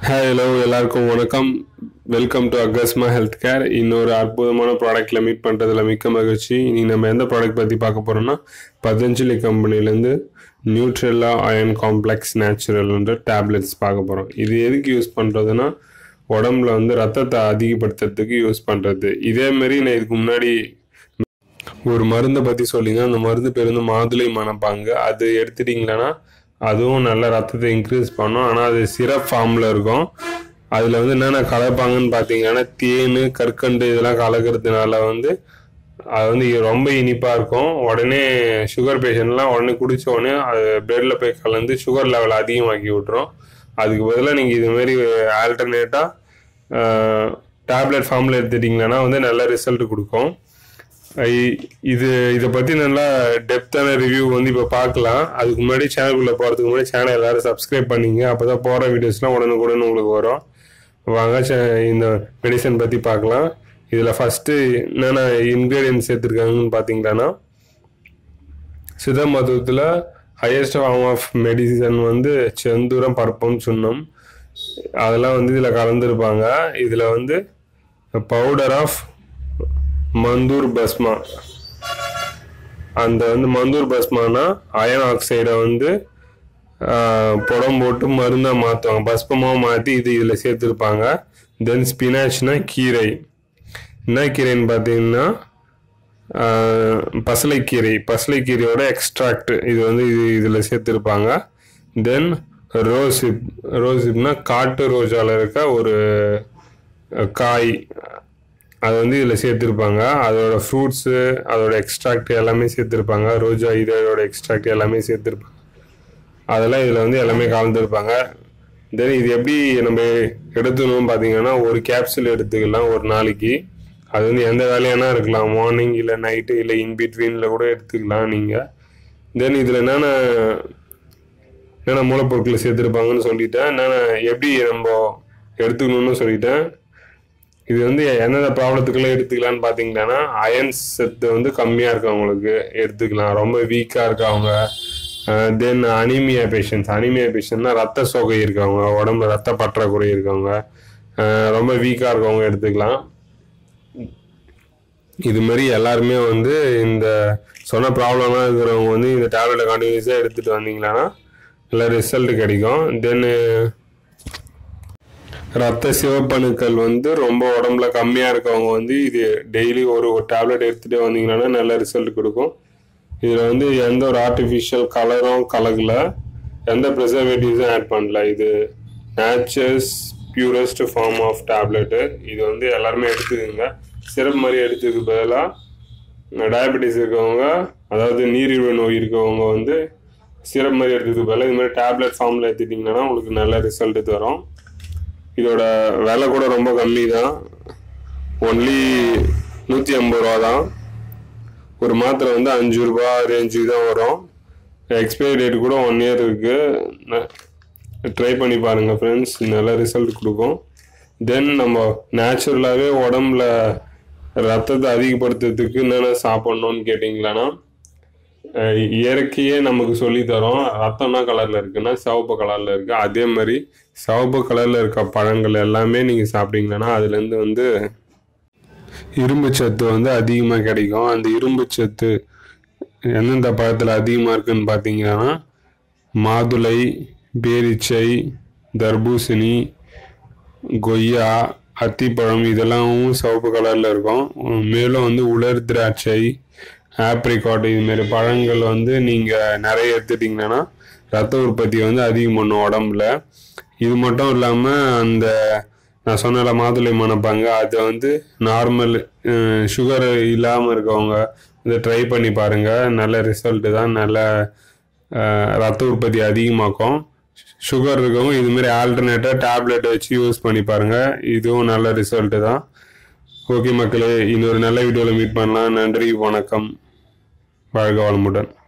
hello எல்லாருக்கும் வணக்கம் welcome to Agasma health care இன்னொரு அற்புதமான ப்ராடக்ட்டில் மீட் பண்ணுறதுல மிக்க மகிழ்ச்சி இனி நம்ம எந்த ப்ராடக்ட் பற்றி பார்க்க போகிறோம்னா பதஞ்சலி கம்பெனிலேருந்து நியூட்ரெல்லா அயன் காம்ப்ளெக்ஸ் நேச்சுரல்ன்ற டேப்லெட்ஸ் பார்க்க போகிறோம் இது எதுக்கு யூஸ் பண்ணுறதுன்னா உடம்புல வந்து ரத்தத்தை அதிகப்படுத்துறதுக்கு யூஸ் பண்ணுறது இதேமாரி நான் இதுக்கு முன்னாடி ஒரு மருந்தை பற்றி சொல்லிங்க அந்த மருந்து பேர் வந்து மாதுளை மணப்பாங்க அது எடுத்துட்டிங்களன்னா அதுவும் நல்ல ரத்தத்தை இன்க்ரீஸ் பண்ணும் ஆனால் அது சிரப் ஃபார்மில் இருக்கும் அதில் வந்து என்னென்ன கலப்பாங்கன்னு பார்த்தீங்கன்னா தேன் கற்கண்டு இதெல்லாம் கலக்கிறதுனால வந்து அது வந்து ரொம்ப இனிப்பாக இருக்கும் உடனே சுகர் பேஷண்ட்லாம் உடனே குடிச்ச உடனே அது பிளட்டில் போய் கலந்து சுகர் லெவல் அதிகமாக்கி விட்டுரும் அதுக்கு பதிலாக நீங்கள் இதுமாரி ஆல்டர்னேட்டாக டேப்லெட் ஃபார்மில் எடுத்துட்டிங்கன்னா வந்து நல்ல ரிசல்ட் கொடுக்கும் ஐ- இது இதை பற்றி நல்லா டெப்த்தான ரிவ்யூ வந்து இப்போ பார்க்கலாம் அதுக்கு முன்னாடி சேனலுக்குள்ளே போகிறதுக்கு முன்னாடி சேனல் எல்லாரும் சப்ஸ்கிரைப் பண்ணிங்க அப்போ தான் போகிற வீடியோஸ்லாம் உடனுக்குடன் உங்களுக்கு வரும் வாங்க சே- இந்த மெடிசன் பற்றி பார்க்கலாம் இதில் ஃபஸ்ட்டு என்னென்ன இன்க்ரீடியன்ஸ் சேர்த்துருக்காங்கன்னு பார்த்தீங்கன்னா சித்த மருத்துவத்தில் ஹையஸ்ட் ஃபார்ம் ஆஃப் மெடிசன் வந்து செந்தூரம் பருப்பம் சுண்ணம் அதெல்லாம் வந்து இதில் கலந்துருப்பாங்க இதில் வந்து பவுடர் ஆஃப் மந்தூர் பஸ்மா அந்த வந்து மந்தூர் பஸ்மானா அயன் ஆக்சைடை வந்து ஆஹ், புடம் போட்டு மருந்தாக மாற்றுவாங்க பஸ்பமாக மாற்றி இது இதில் சேர்த்துருப்பாங்க தென் ஸ்பினாச்னா கீரை என்ன கீரைன்னு பார்த்தீங்கன்னா ஆஹ், பசலைக்கீரை பசலைக்கீரையோட எக்ஸ்ட்ராக்ட் இது வந்து இது இதில் சேர்த்துருப்பாங்க தென் ரோசிப் ரோசிப்னா காட்டு ரோஜாவில் இருக்க ஒரு அஹ், காய் அது வந்து இதில் சேர்த்துருப்பாங்க அதோட ஃப்ரூட்ஸு அதோட எக்ஸ்ட்ராக்ட் எல்லாமே சேர்த்துருப்பாங்க ரோஜா இதழோட எக்ஸ்ட்ராக்ட் எல்லாமே சேர்த்துருப்பாங்க அதெல்லாம் இதில் வந்து எல்லாமே கலந்துருப்பாங்க தென் இது எப்படி நம்ம எடுத்துக்கணும்னு பார்த்தீங்கன்னா ஒரு கேப்சூல் எடுத்துக்கலாம் ஒரு நாளைக்கு அது வந்து எந்த வேலையானா இருக்கலாம் மார்னிங் இல்லை நைட்டு இல்லை இன் பிட்வீனில் கூட எடுத்துக்கலாம் நீங்கள் தென் இதில் என்னென்ன என்னென்ன மூலப்பொருட்களை சேர்த்துருப்பாங்கன்னு சொல்லிட்டேன் என்னென்ன எப்படி நம்ம எடுத்துக்கணும்னு சொல்லிட்டேன் இது வந்து எந்தெந்த ப்ராப்ளத்துக்கெல்லாம் எடுத்துக்கலாம்னு பார்த்தீங்கன்னா அயன் சத்து வந்து கம்மியாக இருக்கவங்களுக்கு எடுத்துக்கலாம் ரொம்ப வீக்காக இருக்கவங்க தென் அனிமியா பேஷண்ட்ஸ் அனிமியா பேஷண்ட்னா ரத்த சோகை இருக்கவங்க உடம்புல ரத்த பற்றாக்குறை இருக்கவங்க அஹ் ரொம்ப வீக்காக இருக்கவங்க எடுத்துக்கலாம் இது மாதிரி எல்லாருமே வந்து இந்த சொன்ன ப்ராப்ளம்லாம் இருக்கிறவங்க வந்து இந்த டேப்லெட்டை கண்டினியூஸாக எடுத்துகிட்டு வந்தீங்கன்னா நல்ல ரிசல்ட் கிடைக்கும் தென்னு ரத்த சிவப்பணுக்கள் வந்து ரொம்ப உடம்புல கம்மியாக இருக்கவங்க வந்து இது டெய்லி ஒரு ஒரு டேப்லெட் எடுத்துகிட்டே வந்தீங்கன்னா நல்ல ரிசல்ட் கொடுக்கும் இதில் வந்து எந்த ஒரு ஆர்டிஃபிஷியல் கலரும் கலக்கல எந்த ப்ரிசர்வேட்டிவ்ஸும் ஆட் பண்ணல இது nature's purest form of tablet இது வந்து எல்லாருமே எடுத்துக்கோங்க சிரப் மாதிரி எடுத்துக்கு பதிலாக டயபெட்டிஸ் இருக்கவங்க அதாவது நீரிழிவு நோய் இருக்கவங்க வந்து சிரப் மாதிரி எடுத்துக்கு பதிலாக இது மாதிரி டேப்லெட் ஃபார்மில் எடுத்துட்டிங்கன்னா உங்களுக்கு நல்ல ரிசல்ட் தரும் இதோட விலை கூட ரொம்ப கம்மி தான் ஒன்லி நூற்றி ஐம்பது ரூபா தான் ஒரு மாத்திரை வந்து அஞ்சு ரூபா ரேஞ்சுக்கு தான் வரும் எக்ஸ்பைரி டேட் கூட ஒன் இயர் இருக்குது ட்ரை பண்ணி பாருங்கள் ஃப்ரெண்ட்ஸ் நல்ல ரிசல்ட் கொடுக்கும் தென் நம்ம நேச்சுரலாகவே உடம்புல ரத்தத்தை அதிகப்படுத்துறதுக்கு என்னென்ன சாப்பிட்ணுன்னு கேட்டிங்களான்னா அஹ் இயற்கையே நமக்கு சொல்லி தரோம் ரத்தம்னா கலர்ல இருக்குன்னா சிவப்பு கலர்ல இருக்கு அதே மாதிரி சிவப்பு கலர்ல இருக்க பழங்கள் எல்லாமே நீங்க சாப்பிட்டீங்கன்னா அதுல இருந்து வந்து இரும்பு சத்து வந்து அதிகமா கிடைக்கும் அந்த இரும்பு சத்து எந்தெந்த பழத்துல அதிகமா இருக்குன்னு பார்த்தீங்கன்னா மாதுளை பேரிச்சை தர்பூசணி கொய்யா அத்திப்பழம் இதெல்லாம் சிவப்பு கலரில் இருக்கும் உம் மேலும் வந்து உலர் திராட்சை ஆப்ரிகாட் இதுமாரி பழங்கள் வந்து நீங்கள் நிறைய எடுத்துட்டிங்கன்னா ரத்த உற்பத்தி வந்து அதிகம் பண்ணும் உடம்புல இது மட்டும் இல்லாமல் அந்த நான் சொன்னல மாதுளை மணப்பாங்க அதை வந்து நார்மல் சுகர் இல்லாமல் இருக்கவங்க இதை ட்ரை பண்ணி பாருங்கள் நல்ல ரிசல்ட்டு தான் நல்ல அஹ், ரத்த உற்பத்தி அதிகமாக்கும் சுகர் இருக்கவங்க இதுமாரி ஆல்டர்னேட்டாக டேப்லெட் வச்சு யூஸ் பண்ணி பாருங்கள் இதுவும் நல்ல ரிசல்ட்டு தான் ஓகே மக்களே இன்னொரு நல்ல வீடியோவில் மீட் பண்ணலாம் நன்றி வணக்கம் வாழ்க வளமுடன்